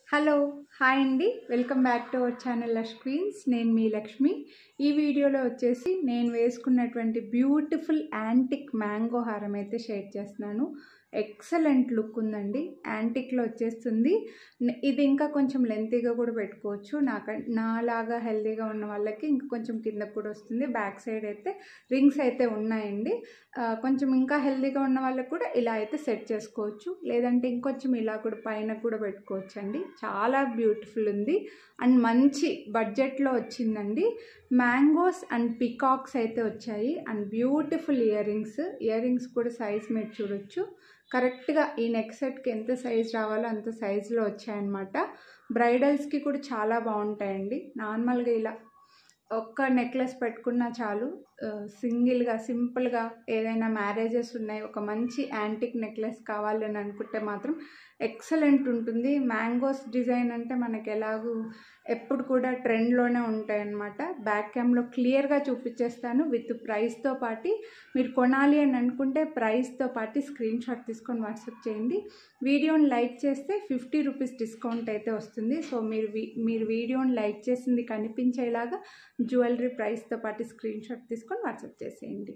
hello hi అండి welcome back to our channel Lush Queens నేను మీ లక్ష్మి ఈ వీడియోలో వచ్చేసి నేను వేసుకున్నటువంటి బ్యూటిఫుల్ యాంటిక్ మ్యాంగో హారం అయితే షేర్ చేస్తున్నాను ఎక్సలెంట్ లుక్ ఉందండి యాంటిక్లో వచ్చేస్తుంది న- ఇది ఇంకా కొంచెం లెంతీగా కూడా పెట్టుకోవచ్చు నాక నాలాగా హెల్తీగా ఉన్న వాళ్ళకి ఇంకా కొంచెం కిందకు కూడా వస్తుంది బ్యాక్ సైడ్ అయితే రింగ్స్ అయితే ఉన్నాయండి ఆ, కొంచెం ఇంకా హెల్తీగా ఉన్న వాళ్ళకి కూడా ఇలా అయితే సెట్ చేసుకోవచ్చు లేదంటే ఇంకొంచెం ఇలా కూడా పైన కూడా పెట్టుకోవచ్చు అండి చాలా బ్యూటిఫుల్ ఉంది అండ్ మంచి బడ్జెట్లో వచ్చిందండి మ్యాంగోస్ అండ్ పికాక్స్ అయితే వచ్చాయి and beautiful earrings earrings కూడా సైజ్ మీరు చూడొచ్చు కరెక్ట్గా ఈ నెక్ సెట్కి ఎంత సైజ్ రావాలో అంత సైజులో వచ్చాయన్నమాట బ్రైడల్స్కి కూడా చాలా బాగుంటాయండి నార్మల్గా ఇలా ఒక్క నెక్లెస్ పెట్టుకున్నా చాలు ఆ, సింగిల్గా సింపుల్గా ఏదైనా మ్యారేజెస్ ఉన్నాయి ఒక మంచి యాంటిక్ నెక్లెస్ కావాలి అని అనుకుంటే మాత్రం ఎక్సలెంట్ ఉంటుంది మ్యాంగోస్ డిజైన్ అంటే మనకి ఎలాగూ ఎప్పుడు కూడా ట్రెండ్లోనే ఉంటాయి అన్నమాట బ్యాక్ క్యామ్లో క్లియర్గా చూపించేస్తాను విత్ ప్రైస్తో పాటు మీరు కొనాలి అని అనుకుంటే ప్రైస్తో పాటు స్క్రీన్ షాట్ తీసుకొని వాట్సాప్ చేయండి వీడియోని లైక్ చేస్తే ఫిఫ్టీ రూపీస్ డిస్కౌంట్ అయితే వస్తుంది సో మీరు వి- మీరు వీడియోని లైక్ చేసింది కనిపించేలాగా జ్యువెలరీ ప్రైస్తో పాటు స్క్రీన్ షాట్ తీసుకొని వాట్సాప్ చేసేయండి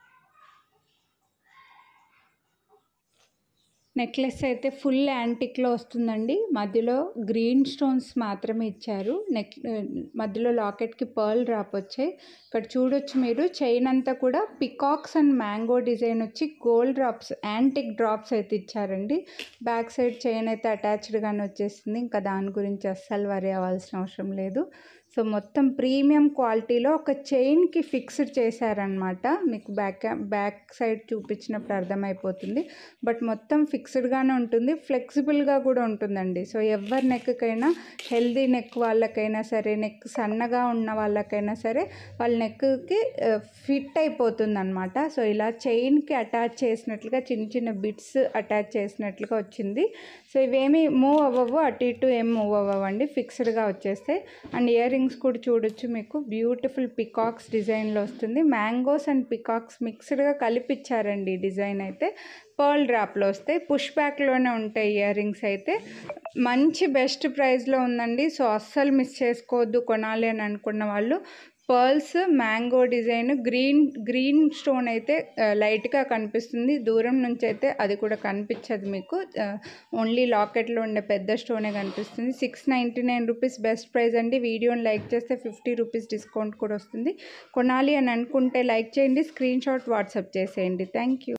నెక్లెస్ అయితే ఫుల్ యాంటిక్లో వస్తుందండి మధ్యలో గ్రీన్ స్టోన్స్ మాత్రమే ఇచ్చారు నెక్ మధ్యలో లాకెట్కి పర్ల్ డ్రాప్ వచ్చాయి ఇక్కడ చూడొచ్చు మీరు చైన్ అంతా కూడా పికాక్స్ అండ్ మ్యాంగో డిజైన్ వచ్చి గోల్డ్ డ్రాప్స్ యాంటిక్ డ్రాప్స్ అయితే ఇచ్చారండి బ్యాక్ సైడ్ చైన్ అయితే అటాచ్డ్గానే వచ్చేసింది ఇంకా దాని గురించి అస్సలు వరి అవ్వాల్సిన అవసరం లేదు సో మొత్తం ప్రీమియం క్వాలిటీలో ఒక చైన్కి ఫిక్స్డ్ చేశారనమాట మీకు బ్యాక్ బ్యాక్ సైడ్ చూపించినప్పుడు అర్థమైపోతుంది బట్ మొత్తం ఫిక్స్డ్గానే ఉంటుంది ఫ్లెక్సిబుల్గా కూడా ఉంటుందండి సో ఎవరి నెక్కకైనా హెల్దీ నెక్ వాళ్ళకైనా సరే నెక్ సన్నగా ఉన్న వాళ్ళకైనా సరే వాళ్ళ నెక్కి ఫిట్ అయిపోతుంది అనమాట సో ఇలా చైన్కి అటాచ్ చేసినట్లుగా చిన్న చిన్న బిట్స్ అటాచ్ చేసినట్లుగా వచ్చింది సో ఇవేమి మూవ్ అవ్వవు అటు ఇటు ఏం మూవ్ అవ్వవండి ఫిక్స్డ్గా వచ్చేస్తాయి అండ్ ఇయర్ రింగ్స్ కూడా చూడొచ్చు మీకు బ్యూటిఫుల్ పికాక్స్ డిజైన్లో వస్తుంది మ్యాంగోస్ అండ్ పికాక్స్ మిక్స్డ్గా కలిపిచ్చారండి ఈ డిజైన్ అయితే పర్ల్ డ్రాప్లో వస్తాయి పుష్ బ్యాక్లోనే ఉంటాయి ఇయర్ రింగ్స్ అయితే మంచి బెస్ట్ ప్రైస్లో ఉందండి సో అస్సలు మిస్ చేసుకోవద్దు కొనాలి అని అనుకున్న వాళ్ళు pearls mango design green green stone అయితే ఆ, లైట్గా కనిపిస్తుంది దూరం నుంచి అయితే అది కూడా కనిపించదు మీకు ఆ, ఓన్లీ లాకెట్లో ఉండే పెద్ద స్టోనే కనిపిస్తుంది six ninety nine rupees best price అండి వీడియోని లైక్ చేస్తే ఫిఫ్టీ రూపీస్ డిస్కౌంట్ కూడా వస్తుంది కొనాలి అని అనుకుంటే లైక్ చేయండి స్క్రీన్ షాట్ వాట్సాప్ చేసేయండి థ్యాంక్ యూ